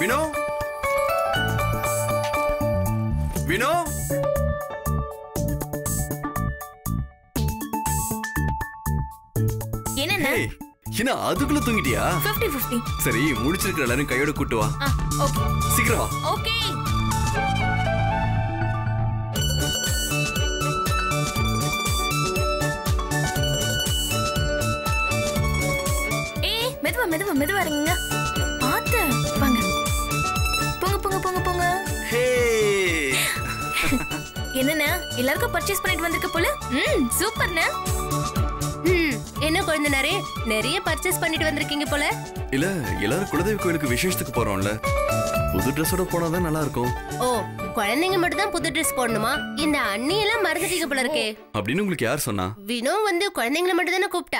வினோ வினோ என்னண்ணா ஹேய் என்ன அதுக்குள்ள தூங்கிட்டியா ஃபிஃப்டி ஃபிஃப்டி சரி முடிச்சிருக்கிற எல்லாரும் கையோட கூட்டு வா ஆ ஓகே சீக்கிரம் வா ஓகே ஏய் மெதுவா மெதுவா மெதுவா இருங்க பாத்து வாங்க போங்க போங்க போங்க போங்க ஹே என்னண்ணா எல்லாருக்கும் பர்ச்சேஸ் பண்ணிட்டு வந்திருக்க போல ம் சூப்பர்ண்ணா ம், என்ன குழந்தைனாரே நிறைய பர்ச்சேஸ் பண்ணிட்டு வந்திருக்கீங்க போல இல்ல எல்லாரும் குலதெய்வ கோயிலுக்கு விசேஷத்துக்கு போறோம்ல புது ட்ரெஸ்ஸோட போனாதான் நல்லா இருக்கும் ஓ குழந்தைங்க மட்டும் தான் புது ட்ரெஸ் போடணுமா இந்த அண்ணி எல்லாம் மறந்துட்டீங்க போல இருக்கே அப்படின்னு உங்களுக்கு யார் சொன்னா வினோ வந்து குழந்தைங்கள மட்டும் தானே கூப்பிட்டா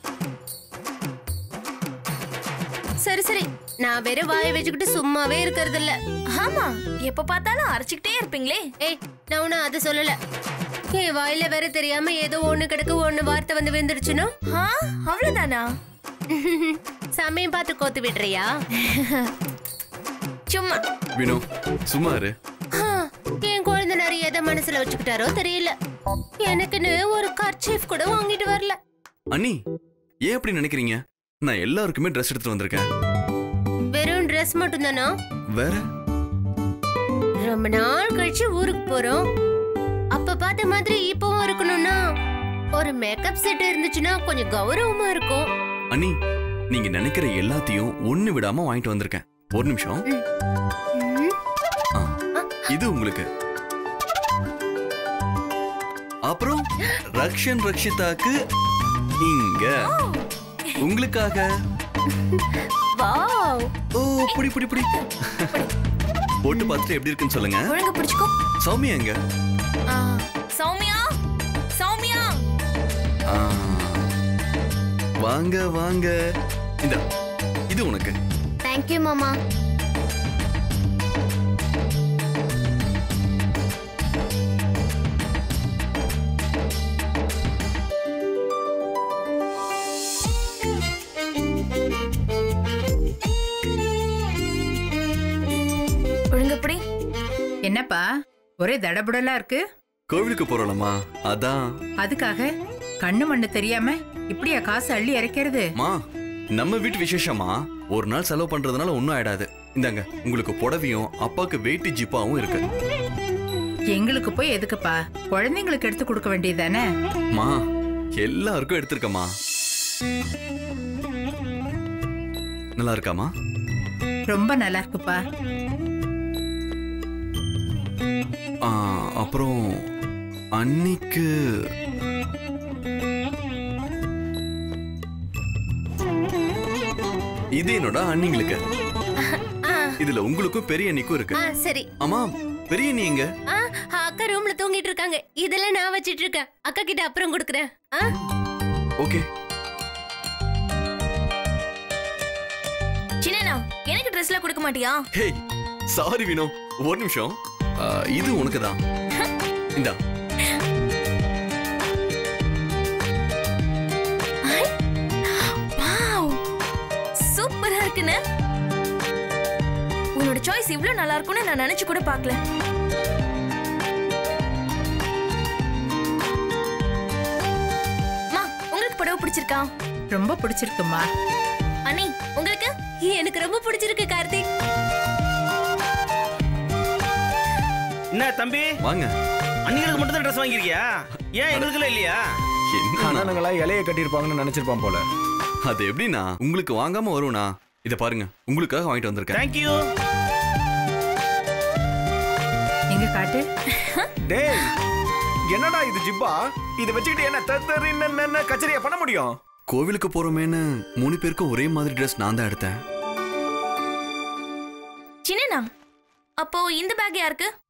சரி சரி நான் வேற வாயை வச்சுக்கிட்டு சும்மாவே இருக்கிறது இல்ல ஆமா எப்ப பார்த்தாலும் அரைச்சுக்கிட்டே இருப்பீங்களே ஏய் நான் ஒன்னும் அதை சொல்லல என் வாயில வேற தெரியாம ஏதோ ஒண்ணு கிடக்கு ஒண்ணு வார்த்தை வந்து விழுந்துருச்சுன்னா ஆ அவ்வளவுதானா சமயம் பார்த்து கோத்து விடுறியா சும்மா வினோ சும்மா இரு ஆ, என் குழந்தை நிறைய எதை மனசுல வச்சுக்கிட்டாரோ தெரியல எனக்குன்னு ஒரு கர்ச்சீஃப் கூட வாங்கிட்டு வரல அண்ணி ஏன் அப்படி நினைக்கிறீங்க நான் எல்லாருக்குமே ட்ரெஸ் எடுத்துட்டு வந்திருக்கேன் வெறும் ட்ரெஸ் மட்டும் தானா வேற ரொம்ப நாள் கழிச்சு ஊருக்கு போறோம் அப்ப பார்த்த மாதிரி இப்பவும் இருக்கணும்னா ஒரு மேக்கப் செட் இருந்துச்சுன்னா கொஞ்சம் கௌரவமா இருக்கும் அண்ணி நீங்க நினைக்கிற எல்லாத்தையும் ஒண்ணு விடாம வாங்கிட்டு வந்திருக்கேன் ஒரு நிமிஷம் ம், ஆ, இது உங்களுக்கு அப்புறம் ரக்ஷன் ரக்ஷிதாக்கு இங்க உங்களுக்காக வாவ் ஓ புடி புடி புடி போட்டு பார்த்துட்டு எப்படி இருக்குன்னு சொல்லுங்க ஒழுங்கா பிடிச்சுக்கோ சௌமியா எங்க ஆ, சௌமியா சௌமியா ஆ, வாங்க வாங்க இந்த இது உனக்கு தேங்க்யூ மாமா ஒழுங்கா பிடி என்னப்பா ஒரே தடபுடலா இருக்கு கோவிலுக்கு போறோம்லம்மா அதான் அதுக்காக கண்ணு மண்ணு தெரியாம இப்படியா காசு அள்ளி இறைக்கிறது மா நம்ம வீட்டு விசேஷமா ஒரு நாள் செலவு பண்றதுனால ஒன்றும் ஆயிடாது இந்தாங்க உங்களுக்கு புடவையும் அப்பாவுக்கு வெயிட்டு ஜிப்பாவும் இருக்கு எங்களுக்கு போய் எதுக்குப்பா குழந்தைங்களுக்கு எடுத்து கொடுக்க வேண்டியதானே மா எல்லாருக்கும் எடுத்திருக்கம்மா நல்லா இருக்காமா ரொம்ப நல்லா இருக்குப்பா ஆ, அப்புறம் அன்னிக்கு இது என்னோட அண்ணிங்களுக்கு ஆ, இதுல உங்களுக்கும் பெரிய அண்ணிக்கும் இருக்கு ஆ சரி ஆமா பெரிய அண்ணி எங்க ஆ, அக்கா ரூம்ல தூங்கிட்டு இருக்காங்க இதெல்லாம் நான் வச்சிட்டு இருக்கேன் அக்கா கிட்ட அப்புறம் கொடுக்குறேன் ஆ ஓகே சின்னண்ணா எனக்கு ட்ரெஸ்லாம் கொடுக்க மாட்டியா ஹே சாரி வினோ ஒரு நிமிஷம் ஆ, இது உனக்கு தான் இந்தா வாவ் சூப்பரா இருக்குன்னு உன்னோட சாய்ஸ் இவ்ளோ நல்லா இருக்கும்னு நான் நினைச்சு கூட பார்க்கல மா உங்களுக்கு புடவை பிடிச்சிருக்கா ரொம்ப பிடிச்சிருக்குமா அண்ணி உங்களுக்கு எனக்கு ரொம்ப பிடிச்சிருக்கு கார்த்திக் என்ன தம்பி வாங்க அன்னிகளுக்கு மட்டும் தான் ட்ரெஸ் வாங்கியிருக்கியா ஏன் எங்களுக்குலாம் இல்லையா என்ன அண்ணனுங்களா இலைய கட்டியிருப்பாங்கன்னு நினைச்சிருப்பான் போல அது எப்படின்னா உங்களுக்கு வாங்காம வரும்னா இத பாருங்க உங்களுக்காக வாங்கிட்டு வந்திருக்கேன் தேங்க்யூ எங்க காட்டு டேய் என்னடா இது ஜிப்பா இதை வச்சுக்கிட்டு என்ன தத்தரு என்ன கச்சரியா பண்ண முடியும் கோவிலுக்கு போறோமேன்னு மூணு பேருக்கும் ஒரே மாதிரி ட்ரெஸ் நான் தான் எடுத்தேன் சின்னண்ணா அப்போ இந்த பேக் யாருக்கு